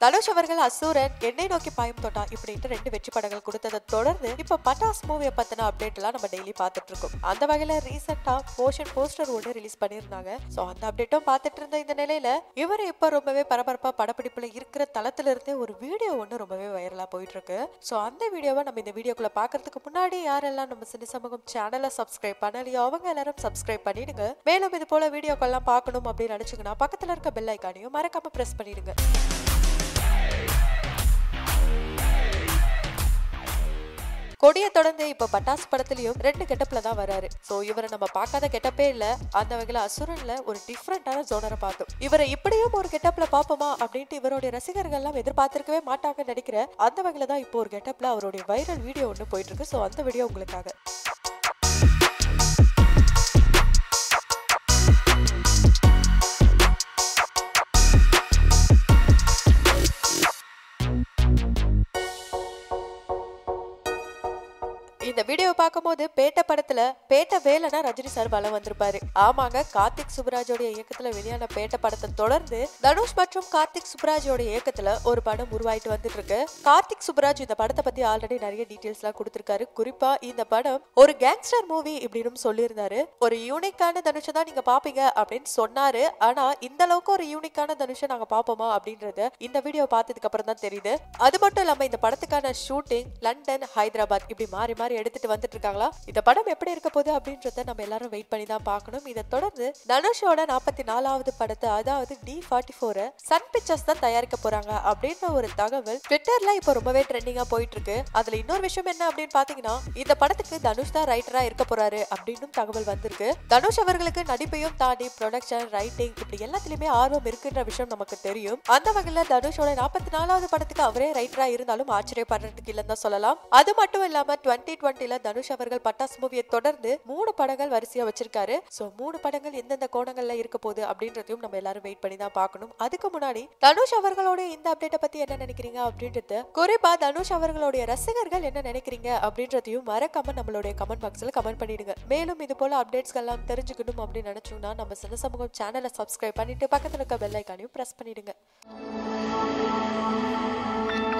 தனுஷ் அவர்கள் அசூரன் என்னை நோக்கி பாயும் தொட்டா இப்படின்ட்டு ரெண்டு வெற்றி படங்கள் கொடுத்ததை தொடர்ந்து இப்ப பட்டாஸ் மூவியை பத்தின அப்டேட் எல்லாம் நம்ம டெய்லி பார்த்துட்டு இருக்கோம் அந்த வகையில ரீசெண்டா மோஷன் போஸ்டர் ஒன்று ரிலீஸ் பண்ணியிருந்தாங்க சோ அந்த அப்டேட்டும் பார்த்துட்டு இருந்த இந்த நிலையில இவர் இப்ப ரொம்பவே பரபரப்பா படப்பிடிப்புல இருக்கிற தளத்துல இருந்தே ஒரு வீடியோ ஒன்று ரொம்பவே வைரலா போயிட்டு இருக்கு சோ அந்த வீடியோவை நம்ம இந்த வீடியோக்குள்ள பாக்குறதுக்கு முன்னாடி யாரெல்லாம் நம்ம சினி சமூகம் சேனலை சப்ஸ்கிரைப் பண்ணலையோ அவங்க எல்லாரும் சப்ஸ்கிரைப் பண்ணிடுங்க மேலும் இது போல வீடியோக்கெல்லாம் பார்க்கணும் அப்படின்னு நினைச்சீங்கன்னா பக்கத்துல இருக்க பெல் ஐக்கானையும் மறக்காம பிரஸ் பண்ணிடுங்க கொடியை தொடர்ந்து இப்ப பட்டாசு படத்துலயும் ரெண்டு கெட்டப்ல தான் வராரு சோ இவரை நம்ம பார்க்காத கெட்டப்பே இல்ல அந்த வகையில அசுரன்ல ஒரு டிஃப்ரெண்டான ஜோனரை பார்த்தோம் இவரை இப்படியும் ஒரு கெட்டப்ல பாப்போமா அப்படின்ட்டு இவருடைய ரசிகர்கள் எல்லாம் எதிர்பார்த்திருக்கவே மாட்டாங்க நினைக்கிற அந்த வகையில தான் இப்போ ஒரு கெட்டப்ல அவருடைய வைரல் வீடியோ ஒன்று போயிட்டு இருக்கு சோ அந்த வீடியோ உங்களுக்காக இந்த வீடியோ பார்க்கும்போது பேட்ட படத்துல பேட்ட வேலனா ரஜினி சார் வலம் வந்திருப்பாரு ஆமாங்க கார்த்திக் சுப்ராஜோட இயக்கத்துல வெளியான பேட்ட படத்தை தொடர்ந்து தனுஷ் மற்றும் கார்த்திக் சுப்ராஜோட இயக்கத்துல ஒரு படம் உருவாயிட்டு வந்துட்டு இருக்கு கார்த்திக் சுப்ராஜ் இந்த படத்தை பத்தி ஆல்ரெடி நிறைய டீடைல்ஸ் எல்லாம் கொடுத்திருக்காரு குறிப்பா இந்த படம் ஒரு கேங்ஸ்டர் மூவி இப்படின்னு சொல்லியிருந்தாரு ஒரு யூனிக்கான தனுஷை தான் நீங்க பாப்பீங்க அப்படின்னு சொன்னாரு ஆனா இந்த அளவுக்கு ஒரு யூனிக்கான தனுஷை நாங்க பாப்போமா அப்படின்றது இந்த வீடியோ பார்த்ததுக்கு அப்புறம் தான் தெரியுது அது மட்டும் இல்லாம இந்த படத்துக்கான ஷூட்டிங் லண்டன் ஹைதராபாத் இப்படி மாறி மாறி எடுத்துட்டு வந்துட்டு இருக்காங்களா இந்த படம் எப்படி இருக்க போகுது அப்படின்றத நம்ம எல்லாரும் வெயிட் பண்ணி தான் பார்க்கணும் இதை தொடர்ந்து தனுஷோட நாற்பத்தி நாலாவது படத்தை அதாவது டி ஃபார்ட்டி ஃபோரை சன் பிக்சர்ஸ் தான் தயாரிக்க போறாங்க அப்படின்ற ஒரு தகவல் ட்விட்டர்ல இப்போ ரொம்பவே ட்ரெண்டிங்கா போயிட்டு இருக்கு அதுல இன்னொரு விஷயம் என்ன அப்படின்னு பாத்தீங்கன்னா இந்த படத்துக்கு தனுஷ் தான் ரைட்டரா இருக்க போறாரு அப்படின்னு தகவல் வந்திருக்கு தனுஷ் அவர்களுக்கு நடிப்பையும் தாண்டி ப்ரொடக்ஷன் ரைட்டிங் இப்படி எல்லாத்துலயுமே ஆர்வம் இருக்குன்ற விஷயம் நமக்கு தெரியும் அந்த வகையில தனுஷோட நாற்பத்தி நாலாவது படத்துக்கு அவரே ரைட்டரா இருந்தாலும் ஆச்சரியப்படுறதுக்கு இல்லைன்னு தான் சொல்லலாம் அது மட்டும் இல்லாம டுவெண்ட்டி டுவெண்ட்டில தனுஷ் அவர்கள் பட்டாஸ் மூவியை தொடர்ந்து மூணு படங்கள் வரிசையா வச்சிருக்காரு சோ மூணு படங்கள் எந்தெந்த கோணங்கள்ல இருக்க போகுது அப்படின்றதையும் நம்ம எல்லாரும் வெயிட் பண்ணி தான் பார்க்கணும் அதுக்கு முன்னாடி தனுஷ் அவர்களோட இந்த அப்டேட்டை பத்தி என்ன நினைக்கிறீங்க அப்படின்றது குறிப்பா தனுஷ் அவர்களுடைய ரசிகர்கள் என்ன நினைக்கிறீங்க அப்படின்றதையும் மறக்காம நம்மளுடைய கமெண்ட் பாக்ஸ்ல கமெண்ட் பண்ணிடுங்க மேலும் இது போல அப்டேட்ஸ் எல்லாம் தெரிஞ்சுக்கணும் அப்படின்னு நினைச்சோம்னா நம்ம சில சமூகம் சேனலை சப்ஸ்கிரைப் பண்ணிட்டு பக்கத்துல இருக்க பெல் ஐக்கானையும் பிரஸ் பண்ணிடுங்க